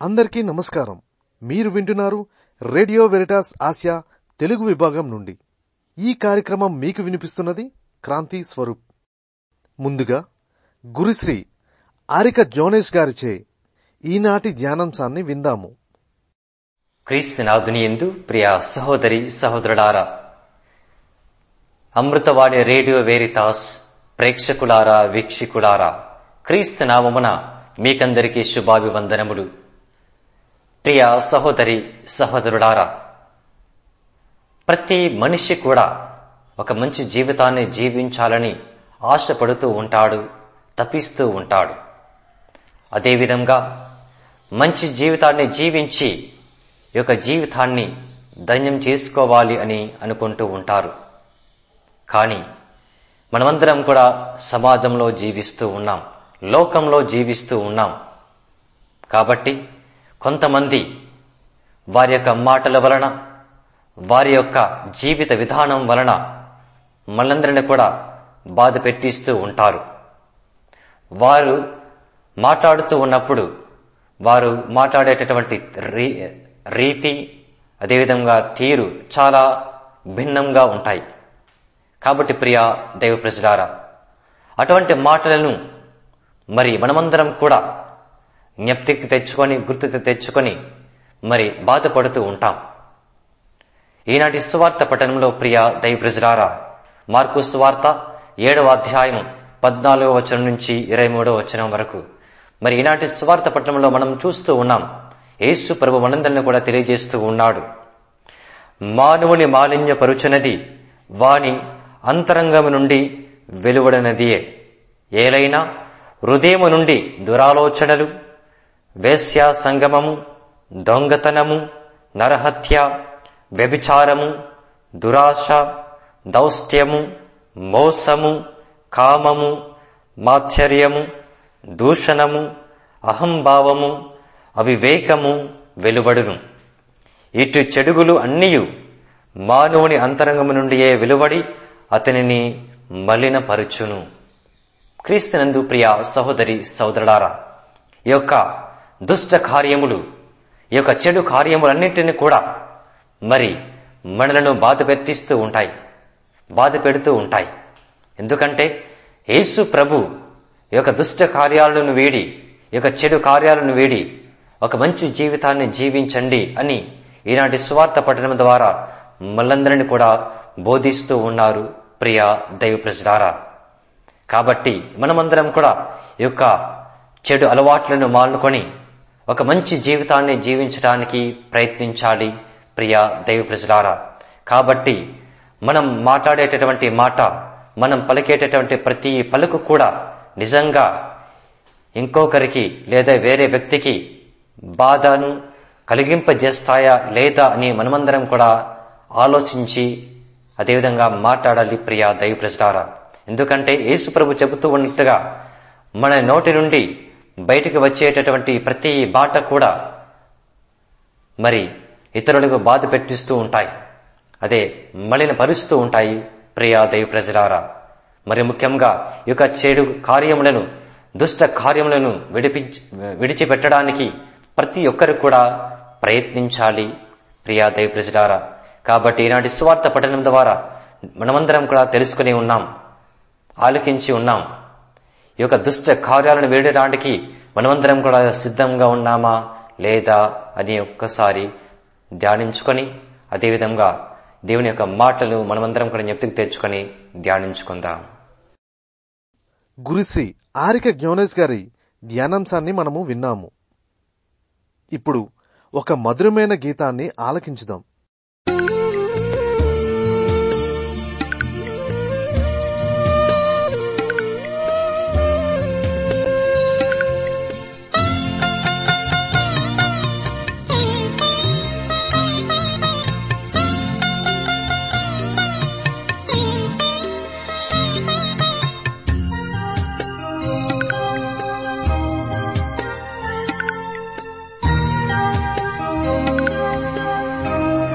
అందరికీ నమస్కారం మీరు వింటున్నారు రేడియో వెరిటాస్ ఆసియా తెలుగు విభాగం నుండి ఈ కార్యక్రమం మీకు వినిపిస్తున్నది క్రాంతి స్వరూప్ ముందుగా గురుశ్రీ ఆరిక జోనేష్ గారిచే ఈనాటి ధ్యానాంశాన్ని విందాము క్రీస్తునాథుని ఎందు ప్రియ సహోదరి సహోదరులారా అమృతవాణి రేడియో వేరితాస్ ప్రేక్షకులారా వీక్షకులారా క్రీస్తు నామమున మీకందరికీ శుభాభివందనములు ప్రియ సహోదరి సహోదరులారా ప్రతి మనిషి కూడా ఒక మంచి జీవితాన్ని జీవించాలని ఆశపడుతూ ఉంటాడు తపిస్తూ ఉంటాడు అదేవిధంగా మంచి జీవితాన్ని జీవించి ఈ యొక్క జీవితాన్ని ధన్యం చేసుకోవాలి అని అనుకుంటూ ఉంటారు కానీ మనమందరం కూడా సమాజంలో జీవిస్తూ ఉన్నాం లోకంలో జీవిస్తూ ఉన్నాం కాబట్టి కొంతమంది వారి యొక్క మాటల వలన వారి యొక్క జీవిత విధానం వలన మనందరిని కూడా బాధ పెట్టిస్తూ ఉంటారు వారు మాట్లాడుతూ ఉన్నప్పుడు వారు మాట్లాడేటటువంటి రీ- రీతి అదేవిధంగా తీరు చాలా భిన్నంగా ఉంటాయి కాబట్టి ప్రియా దైవ ప్రజలారా అటువంటి మాటలను మరి మనమందరం కూడా జ్ఞప్తికి తెచ్చుకొని గుర్తుకు తెచ్చుకొని మరి బాధపడుతూ ఉంటాం ఈనాటి సువార్త పట్టణంలో ప్రియ దైవ ప్రజలారా మార్కు సువార్త ఏడవ అధ్యాయం పద్నాలుగో వచనం నుంచి ఇరవై మూడవ వచనం వరకు మరి ఈనాటి సువార్త పట్టణంలో మనం చూస్తూ ఉన్నాం యేసు ప్రభు మనందరిని కూడా తెలియజేస్తూ ఉన్నాడు మానవుని మాలిన్యపరుచునది వాని అంతరంగము నుండి వెలువడనదియే ఏలైనా హృదయము నుండి దురాలోచనలు వేశ్యా సంగమము దొంగతనము నరహత్య వ్యభిచారము దురాశ దౌస్త్యము మోసము కామము మాత్సర్యము దూషణము అహంభావము అవివేకము వెలువడును ఇటు చెడుగులు అన్నియు మానవుని అంతరంగము నుండియే వెలువడి అతనిని మలినపరుచును క్రీస్తునందు ప్రియ సహోదరి సోదరులారా ఈ యొక్క దుష్ట కార్యములు ఈ యొక్క చెడు కార్యములన్నింటినీ కూడా మరి మనలను బాధ పెట్టిస్తూ ఉంటాయి బాధ పెడుతూ ఉంటాయి ఎందుకంటే యేసు ప్రభు ఈ యొక్క దుష్ట కార్యాలను వీడి ఈ యొక్క చెడు కార్యాలను వీడి ఒక మంచి జీవితాన్ని జీవించండి అని ఈనాటి సువార్త పఠనం ద్వారా మళ్ళందరినీ కూడా బోధిస్తూ ఉన్నారు ప్రియ దైవ ప్రజలారా కాబట్టి మనమందరం కూడా ఈ యొక్క చెడు అలవాట్లను మానుకొని ఒక మంచి జీవితాన్ని జీవించడానికి ప్రయత్నించాలి ప్రియ దైవ ప్రజలారా కాబట్టి మనం మాట్లాడేటటువంటి మాట మనం పలికేటటువంటి ప్రతి పలుకు కూడా నిజంగా ఇంకొకరికి లేదా వేరే వ్యక్తికి బాధను కలిగింపజేస్తాయా లేదా అని మనమందరం కూడా ఆలోచించి అదేవిధంగా మాట్లాడాలి ప్రియా దైవ ప్రజలారా ఎందుకంటే యేసు ప్రభు చెబుతూ ఉన్నట్టుగా మన నోటి నుండి బయటికి వచ్చేటటువంటి ప్రతి బాట కూడా మరి ఇతరులకు బాధ పెట్టిస్తూ ఉంటాయి అదే మలిన పరుస్తూ ఉంటాయి ప్రియా దైవ ప్రజలారా మరి ముఖ్యంగా ఈ యొక్క చెడు కార్యములను దుష్ట కార్యములను విడిపించి విడిచిపెట్టడానికి ప్రతి ఒక్కరు కూడా ప్రయత్నించాలి ప్రియా దైవ ప్రజలారా కాబట్టి ఈనాటి సువార్త పఠనం ద్వారా మనమందరం కూడా తెలుసుకుని ఉన్నాం ఆలకించి ఉన్నాం ఈ యొక్క దుష్ట కార్యాలను వేయడానికి మనమందరం కూడా సిద్ధంగా ఉన్నామా లేదా అని ఒక్కసారి ధ్యానించుకొని అదేవిధంగా దేవుని యొక్క మాటలు మనమందరం కూడా జ్ఞప్తికి తెచ్చుకొని ధ్యానించుకుందాం గురుశ్రీ ఆరిక జ్ఞానేష్ గారి ధ్యానాంశాన్ని మనము విన్నాము ఇప్పుడు ఒక మధురమైన గీతాన్ని ఆలకించుదాం ఆ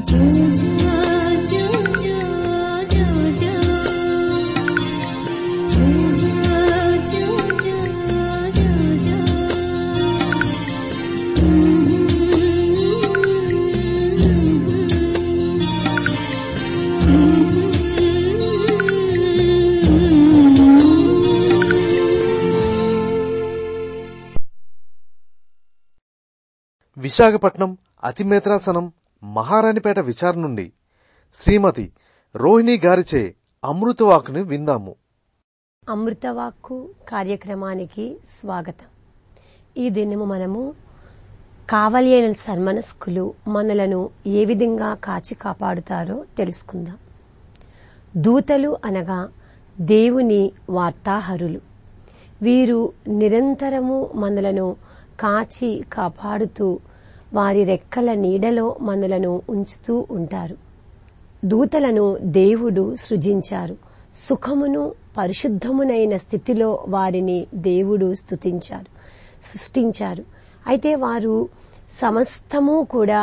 విశాఖపట్నం అతిమేత్రాసనం మహారాణిపేట విచారణ నుండి శ్రీమతి రోహిణి గారిచే అమృతవాకుని విందాము అమృతవాక్కు కార్యక్రమానికి స్వాగతం ఈ దినము మనము కావలి అయిన సన్మనస్కులు మనలను ఏ విధంగా కాచి కాపాడుతారో తెలుసుకుందాం దూతలు అనగా దేవుని వార్తాహరులు వీరు నిరంతరము మనలను కాచి కాపాడుతూ వారి రెక్కల నీడలో మనలను ఉంచుతూ ఉంటారు దూతలను దేవుడు సృజించారు సుఖమును పరిశుద్ధమునైన స్థితిలో వారిని దేవుడు స్తుతించారు సృష్టించారు అయితే వారు సమస్తము కూడా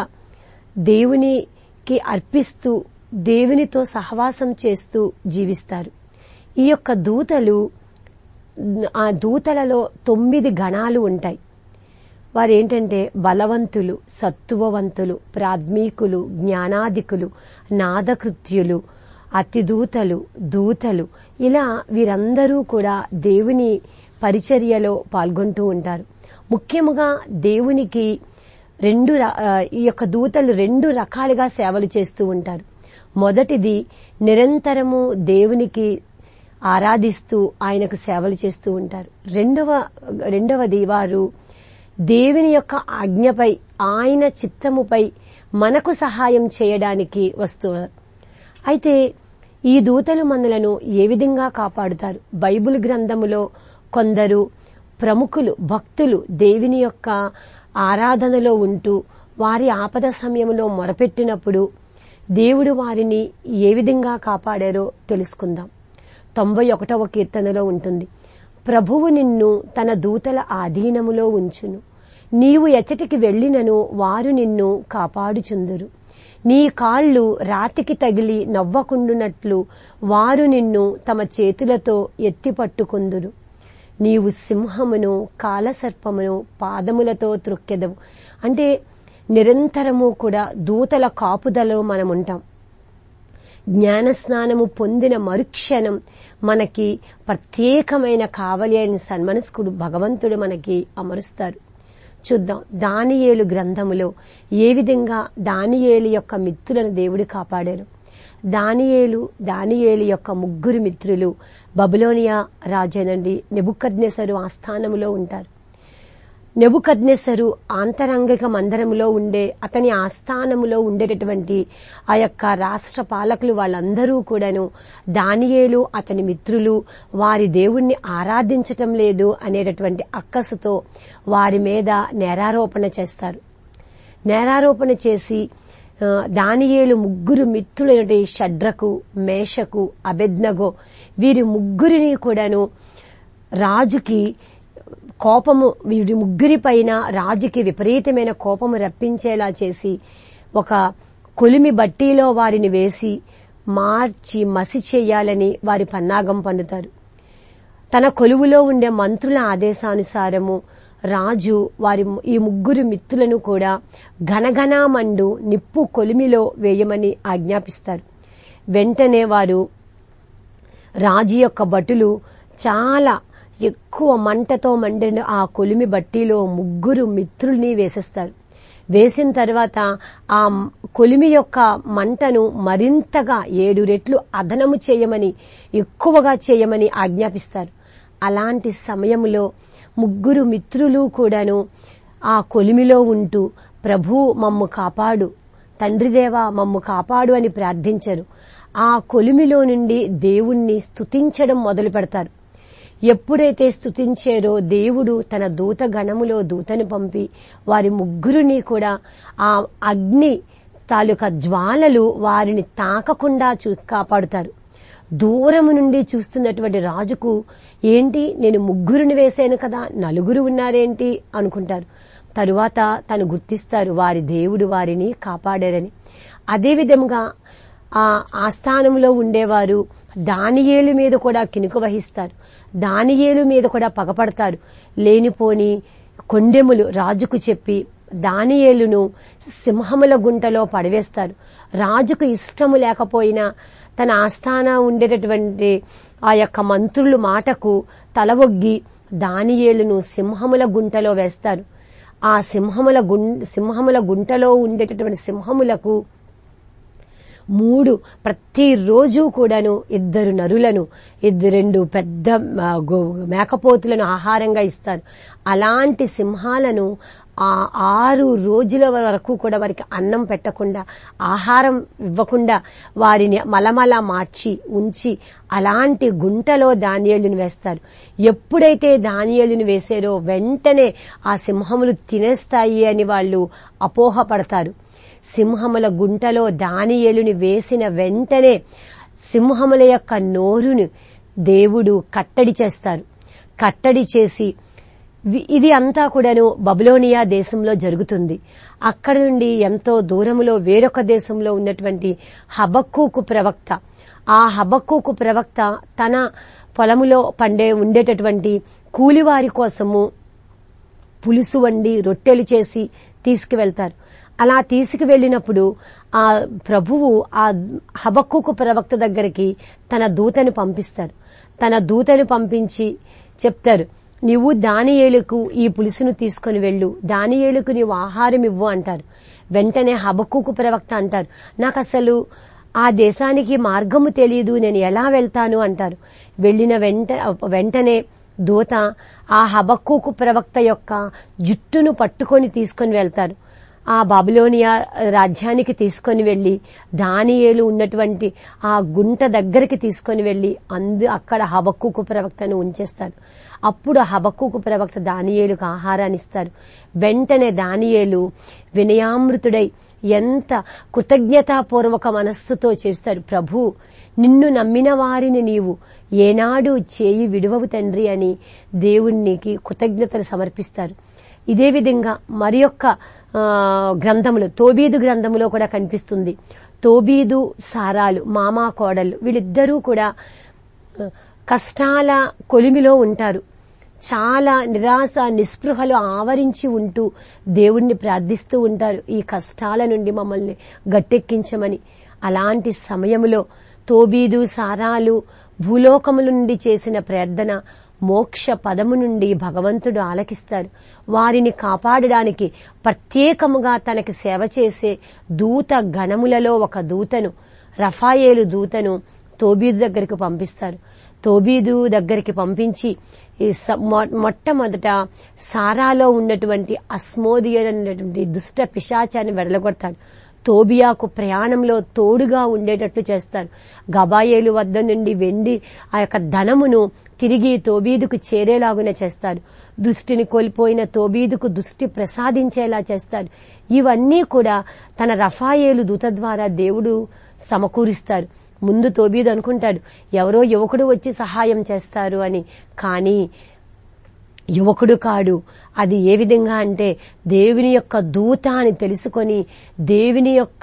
దేవునికి అర్పిస్తూ దేవునితో సహవాసం చేస్తూ జీవిస్తారు ఈ యొక్క దూతలు ఆ దూతలలో తొమ్మిది గణాలు ఉంటాయి వారు ఏంటంటే బలవంతులు సత్తువవంతులు ప్రాథ్మీకులు జ్ఞానాధికులు నాదకృత్యులు అతిదూతలు దూతలు ఇలా వీరందరూ కూడా దేవుని పరిచర్యలో పాల్గొంటూ ఉంటారు ముఖ్యముగా దేవునికి రెండు ర- ఆ, ఈ యొక్క దూతలు రెండు రకాలుగా సేవలు చేస్తూ ఉంటారు మొదటిది నిరంతరము దేవునికి ఆరాధిస్తూ ఆయనకు సేవలు చేస్తూ ఉంటారు రెండవ రెండవది వారు దేవుని యొక్క ఆజ్ఞపై ఆయన చిత్తముపై మనకు సహాయం చేయడానికి వస్తున్నారు అయితే ఈ దూతలు మనలను ఏ విధంగా కాపాడుతారు బైబిల్ గ్రంథములో కొందరు ప్రముఖులు భక్తులు దేవుని యొక్క ఆరాధనలో ఉంటూ వారి ఆపద సమయంలో మొరపెట్టినప్పుడు దేవుడు వారిని ఏ విధంగా కాపాడారో తెలుసుకుందాం తొంభై ఒకటవ కీర్తనలో ఉంటుంది ప్రభువు నిన్ను తన దూతల ఆధీనములో ఉంచును నీవు ఎచ్చటికి వెళ్ళినను వారు నిన్ను కాపాడుచుందురు నీ కాళ్ళు రాతికి తగిలి నవ్వకుండునట్లు వారు నిన్ను తమ చేతులతో ఎత్తి పట్టుకుందురు నీవు సింహమును కాలసర్పమును పాదములతో త్రొక్కెదవు అంటే నిరంతరము కూడా దూతల కాపుదలలో మనం ఉంటాం జ్ఞానస్నానము పొందిన మరుక్షణం మనకి ప్రత్యేకమైన కావలి అయిన సన్మనస్కుడు భగవంతుడు మనకి అమరుస్తారు చూద్దాం దానియేలు గ్రంథములో ఏ విధంగా దానియేలు యొక్క మిత్రులను దేవుడు కాపాడారు దానియేలు దానియేలు యొక్క ముగ్గురు మిత్రులు బబులోనియా రాజైనండి నెబుకద్నెసరు ఆస్థానములో ఉంటారు నెబుకద్నెసరు ఆంతరంగిక మందరములో ఉండే అతని ఆస్థానములో ఉండేటటువంటి ఆ యొక్క రాష్ట్ర పాలకులు వాళ్ళందరూ కూడాను దానియేలు అతని మిత్రులు వారి దేవుణ్ణి ఆరాధించటం లేదు అనేటటువంటి అక్కసుతో వారి మీద నేరారోపణ చేస్తారు నేరారోపణ చేసి ఆ, దానియేలు ముగ్గురు మిత్రులైనటువంటి షడ్రకు మేషకు అబెద్నగో వీరి ముగ్గురిని కూడాను రాజుకి కోపము వీరి ముగ్గురి పైన రాజుకి విపరీతమైన కోపము రప్పించేలా చేసి ఒక కొలిమి బట్టీలో వారిని వేసి మార్చి మసి చేయాలని వారి పన్నాగం పన్నుతారు తన కొలువులో ఉండే మంత్రుల ఆదేశానుసారము రాజు వారి ము- ఈ ముగ్గురు మిత్రులను కూడా ఘనఘనామండు నిప్పు కొలిమిలో వేయమని ఆజ్ఞాపిస్తారు వెంటనే వారు రాజు యొక్క భటులు చాలా ఎక్కువ మంటతో మండిన ఆ కొలిమి బట్టీలో ముగ్గురు మిత్రుల్ని వేసేస్తారు వేసిన తర్వాత ఆ కొలిమి యొక్క మంటను మరింతగా ఏడు రెట్లు అదనము చేయమని ఎక్కువగా చేయమని ఆజ్ఞాపిస్తారు అలాంటి సమయంలో ముగ్గురు మిత్రులు కూడాను ఆ కొలిమిలో ఉంటూ ప్రభు మమ్ము కాపాడు తండ్రిదేవా మమ్ము కాపాడు అని ప్రార్థించరు ఆ కొలిమిలో నుండి దేవుణ్ణి స్తుతించడం మొదలు పెడతారు ఎప్పుడైతే స్తుతించారో దేవుడు తన దూత గణములో దూతను పంపి వారి ముగ్గురిని కూడా ఆ అగ్ని తాలూకా జ్వాలలు వారిని తాకకుండా చూ కాపాడుతారు దూరము నుండి చూస్తున్నటువంటి రాజుకు ఏంటి నేను ముగ్గురిని వేశాను కదా నలుగురు ఉన్నారేంటి అనుకుంటారు తరువాత తను గుర్తిస్తారు వారి దేవుడు వారిని కాపాడారని అదే విధంగా ఆ ఆస్థానంలో ఉండేవారు దానియేలు మీద కూడా కినుక వహిస్తారు దానియేలు మీద కూడా పగపడతారు లేనిపోని కొండెములు రాజుకు చెప్పి దానియేలును సింహముల గుంటలో పడవేస్తారు రాజుకు ఇష్టము లేకపోయినా తన ఆస్థాన ఉండేటటువంటి ఆ యొక్క మంత్రులు మాటకు తలవొగ్గి దానియేలును సింహముల గుంటలో వేస్తారు ఆ సింహముల గుం సింహముల గుంటలో ఉండేటటువంటి సింహములకు మూడు ప్రతిరోజు కూడాను ఇద్దరు నరులను ఇద్దరు రెండు పెద్ద ఆ, గో- మేకపోతులను ఆహారంగా ఇస్తారు అలాంటి సింహాలను ఆ ఆరు రోజుల వరకు కూడా వారికి అన్నం పెట్టకుండా ఆహారం ఇవ్వకుండా వారిని మలమల మార్చి ఉంచి అలాంటి గుంటలో దానియేలును వేస్తారు ఎప్పుడైతే దానియేలును వేసారో వెంటనే ఆ సింహములు తినేస్తాయి అని వాళ్ళు అపోహపడతారు సింహముల గుంటలో దానియేలుని వేసిన వెంటనే సింహముల యొక్క నోరును దేవుడు కట్టడి చేస్తారు కట్టడి చేసి వి- ఇది అంతా కూడాను బబులోనియా దేశంలో జరుగుతుంది అక్కడి నుండి ఎంతో దూరములో వేరొక దేశంలో ఉన్నటువంటి హబక్కూకు ప్రవక్త ఆ హబక్కూకు ప్రవక్త తన పొలములో పండే ఉండేటటువంటి కూలివారి కోసము పులుసు వండి రొట్టెలు చేసి తీసుకువెళ్తారు అలా తీసుకువెళ్ళినప్పుడు ఆ ప్రభువు ఆ హబక్కుకు ప్రవక్త దగ్గరికి తన దూతను పంపిస్తారు తన దూతను పంపించి చెప్తారు నీవు దానియేలుకు ఈ పులుసును తీసుకొని వెళ్ళు దానియేలుకు నీవు ఆహారం ఇవ్వు అంటారు వెంటనే హబక్కుకు ప్రవక్త అంటారు నాకు అసలు ఆ దేశానికి మార్గము తెలియదు నేను ఎలా వెళ్తాను అంటారు వెళ్లిన వెంట వెంటనే దూత ఆ హబక్కుకు ప్రవక్త యొక్క జుట్టును పట్టుకొని తీసుకొని వెళ్తారు ఆ బాబిలోనియా రాజ్యానికి తీసుకొని వెళ్లి దానియేలు ఉన్నటువంటి ఆ గుంట దగ్గరికి తీసుకొని వెళ్లి అందు అక్కడ హబక్కుకు ప్రవక్తను ఉంచేస్తారు అప్పుడు ఆ హబక్కుకు ప్రవక్త దానియేలుకు ఆహారాన్ని ఇస్తారు వెంటనే దానియేలు వినయామృతుడై ఎంత కృతజ్ఞతాపూర్వక మనస్సుతో చేస్తారు ప్రభు నిన్ను నమ్మిన వారిని నీవు ఏనాడు చేయి విడువవు తండ్రి అని దేవునికి కృతజ్ఞతలు సమర్పిస్తారు ఇదే విధంగా మరి యొక్క ఆ, గ్రంథములు తోబీదు గ్రంథములో కూడా కనిపిస్తుంది తోబీదు సారాలు మామా కోడలు వీళ్ళిద్దరూ కూడా ఆ, కష్టాల కొలిమిలో ఉంటారు చాలా నిరాశ నిస్పృహలు ఆవరించి ఉంటూ దేవుణ్ణి ప్రార్థిస్తూ ఉంటారు ఈ కష్టాల నుండి మమ్మల్ని గట్టెక్కించమని అలాంటి సమయములో తోబీదు సారాలు భూలోకముల నుండి చేసిన ప్రార్థన మోక్ష పదము నుండి భగవంతుడు ఆలకిస్తారు వారిని కాపాడడానికి ప్రత్యేకముగా తనకి సేవ చేసే దూత గణములలో ఒక దూతను రఫాయేలు దూతను తోబీదు దగ్గరికి పంపిస్తారు తోబీదు దగ్గరికి పంపించి ఈ స- మొ- మొట్టమొదట సారాలో ఉన్నటువంటి అస్మోదియ అనేటువంటి దుష్ట పిశాచాన్ని వెడలగొడతాడు తోబియాకు ప్రయాణంలో తోడుగా ఉండేటట్లు చేస్తారు గబాయేలు వద్ద నుండి వెండి ఆ యొక్క ధనమును తిరిగి తోబీదుకు చేరేలాగున చేస్తారు దృష్టిని కోల్పోయిన తోబీదుకు దృష్టి ప్రసాదించేలా చేస్తారు ఇవన్నీ కూడా తన రఫాయేలు దూత ద్వారా దేవుడు సమకూరుస్తారు ముందు తోబీదు అనుకుంటాడు ఎవరో యువకుడు వచ్చి సహాయం చేస్తారు అని కానీ యువకుడు కాడు అది ఏ విధంగా అంటే దేవుని యొక్క దూత అని తెలుసుకొని దేవుని యొక్క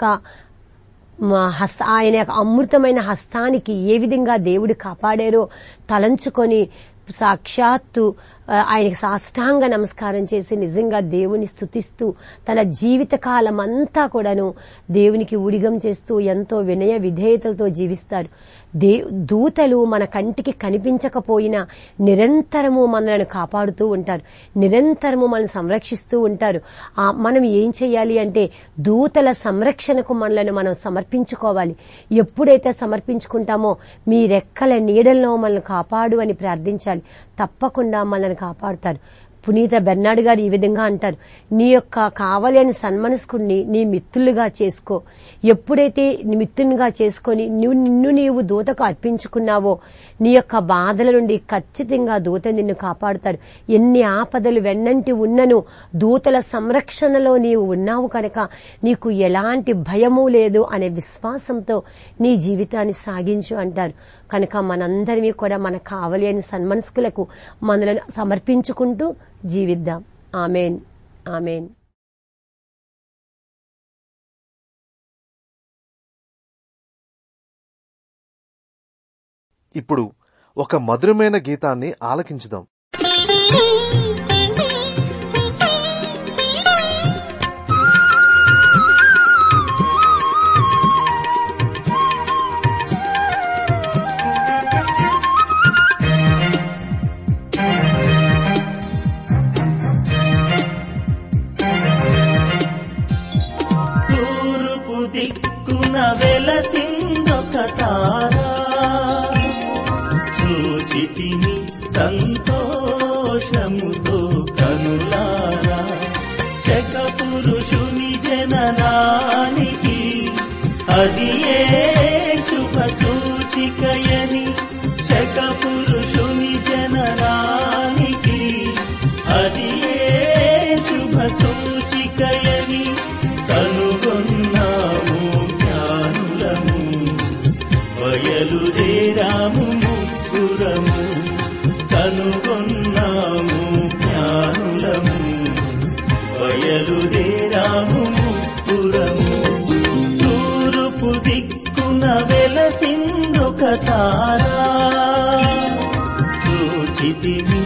మా హస్త ఆయన యొక్క అమృతమైన హస్తానికి ఏ విధంగా దేవుడు కాపాడారో తలంచుకొని సాక్షాత్తు ఆ, ఆయనకి సాష్టాంగ నమస్కారం చేసి నిజంగా దేవుని స్తుతిస్తూ తన జీవిత కాలం అంతా కూడాను దేవునికి ఉడిగం చేస్తూ ఎంతో వినయ విధేయతలతో జీవిస్తారు దే దూతలు మన కంటికి కనిపించకపోయినా నిరంతరము మనల్ని కాపాడుతూ ఉంటారు నిరంతరము మనల్ని సంరక్షిస్తూ ఉంటారు ఆ, మనం ఏం చేయాలి అంటే దూతల సంరక్షణకు మనల్ని మనం సమర్పించుకోవాలి ఎప్పుడైతే సమర్పించుకుంటామో మీ రెక్కల నీడల్లో మనల్ని కాపాడు అని ప్రార్థించాలి తప్పకుండా మనల్ని కాపాడుతారు పునీత బెర్నాడ్ గారు ఈ విధంగా అంటారు నీ యొక్క కావలేని సన్మనస్కుడిని నీ మిత్రులుగా చేసుకో ఎప్పుడైతే నీ మిత్రునిగా చేసుకొని నువ్వు నిన్ను నీవు దూతకు అర్పించుకున్నావో నీ యొక్క బాధల నుండి ఖచ్చితంగా దూత నిన్ను కాపాడుతారు ఎన్ని ఆపదలు వెన్నంటి ఉన్నను దూతల సంరక్షణలో నీవు ఉన్నావు కనుక నీకు ఎలాంటి భయము లేదు అనే విశ్వాసంతో నీ జీవితాన్ని సాగించు అంటారు కనుక మనందరినీ కూడా మన కావలి అని సన్మనస్కులకు మనలను సమర్పించుకుంటూ జీవిద్దాం ఆమెన్ ఆమెన్ ఇప్పుడు ఒక మధురమైన గీతాన్ని ఆలకించుదాం తూర్పు దిక్కున వెలసిందొక తారా చూచితిని సంతోషముతో కనులారా శక పురుషుని జననానికి అది ఏ శుభ సూచికయని శక పురుషుని జననానికి అది ఏ శుభ సూచికయని కనుగొన్నాము జ్ఞానులము బయలుదేరాము ముగ్గురము కనుగొన్నాము జ్ఞానులము బయలుదేరాము ముగ్గురము తూర్పు దిక్కున వెలసిందొక తారా చూచితిమి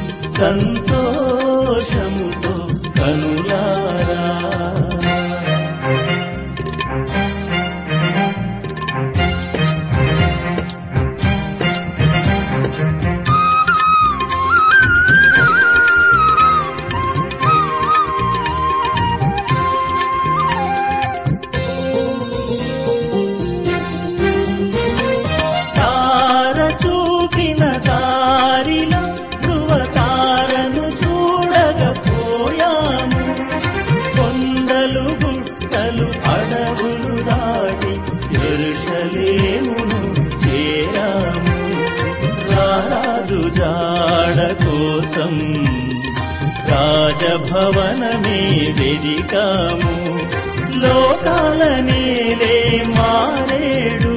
సంతోషముతో కనులారా తార చూపిన దారిలో ధృవతారను చూడకపోయాము కొండలు గుట్టలు అడవులు దాటి ఎరుషలేమును చేరాము రారాజు జాడ కోసం రాజభవనమే వెదికాము లోకాల నేలే మారేడు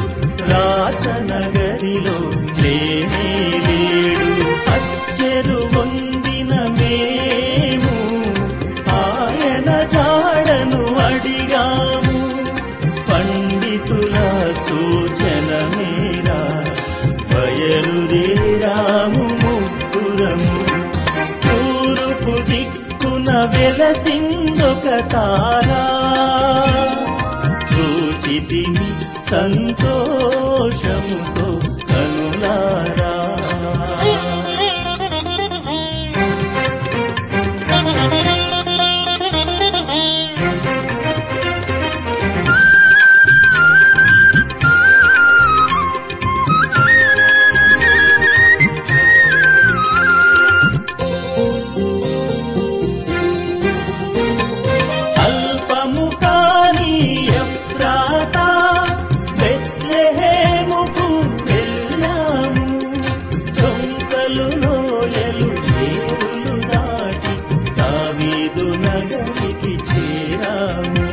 రాచనగరిలో లేనే లేడు అచ్చెరు పొందిన మేము ఆయన జాడను అడిగాము పండితుల సూచన మేరా బయలుదేరాము ముగ్గురము తూర్పు దిక్కున వెలసిందొక తారా చూచితిమి సంతోషముతో కనులారా అల్పము కాని ఎఫ్రాత బెత్లెహేముకు వెళ్ళాము దొంగలు లోయలు చేరులు దాటి దావీదు నగరికి చేరాము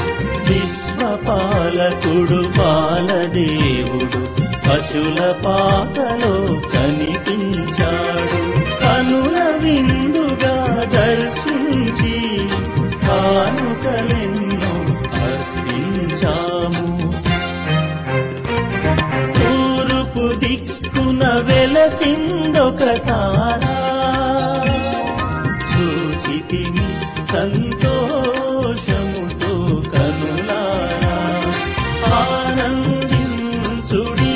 విశ్వపాలకుడు బాలదేవుడు పశుల పాకలో కనిపించాడు కనుల విందుగా దర్శించి కానుకలెన్నో అర్పించాము తూర్పు దిక్కున వెలసిందొక తారా చూచితిమి సంతోషముతో కనులారా ఆనందించుడి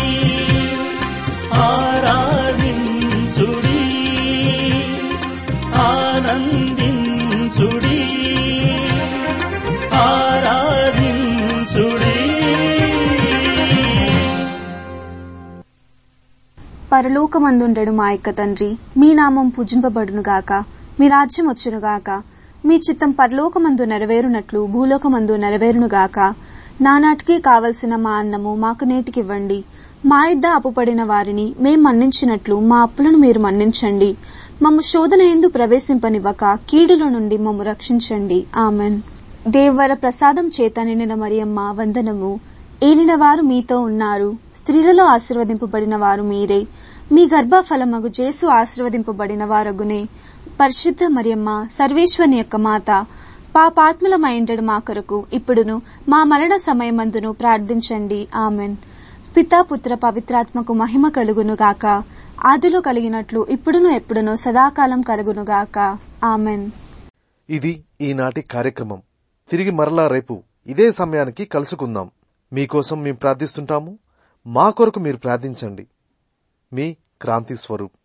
ఆరాధించుడి ఆనందించుడి ఆరాధించుడి పరలోకమందుండెడు మా యొక్క తండ్రి మీ నామం పూజింపబడునుగాక మీ రాజ్యం వచ్చునుగాక మీ చిత్తం పరలోకమందు నెరవేరునట్లు భూలోకమందు నెరవేరునుగాక నానాటికి కావలసిన మా అన్నము మాకు నేటికివ్వండి మా ఇద్ద అప్పుపడిన వారిని మేం మన్నించినట్లు మా అప్పులను మీరు మన్నించండి మమ్ము శోధన ఎందు ప్రవేశింపనివ్వక కీడుల నుండి మమ్ము రక్షించండి ఆమెన్ దేవర ప్రసాదం చేత నిండిన మరియమ్మ వందనము ఏలిన వారు మీతో ఉన్నారు స్త్రీలలో ఆశీర్వదింపబడిన వారు మీరే మీ గర్భఫలమగు జేసు ఆశీర్వదింపబడిన వారగునే పరిశుద్ధ మరియమ్మ సర్వేశ్వని యొక్క మాత పాపాత్ములమైండడు మా కొరకు ఇప్పుడును మా మరణ సమయమందును ప్రార్థించండి ఆమెన్ పితా పుత్ర పవిత్రాత్మకు మహిమ కలుగును గాక ఆదిలో కలిగినట్లు ఇప్పుడును ఎప్పుడును సదాకాలం కలుగును గాక ఆమెన్ ఇది ఈనాటి కార్యక్రమం తిరిగి మరలా రేపు ఇదే సమయానికి కలుసుకుందాం మీకోసం మేము ప్రార్థిస్తుంటాము మా కొరకు మీరు ప్రార్థించండి మీ క్రాంతి స్వరూప్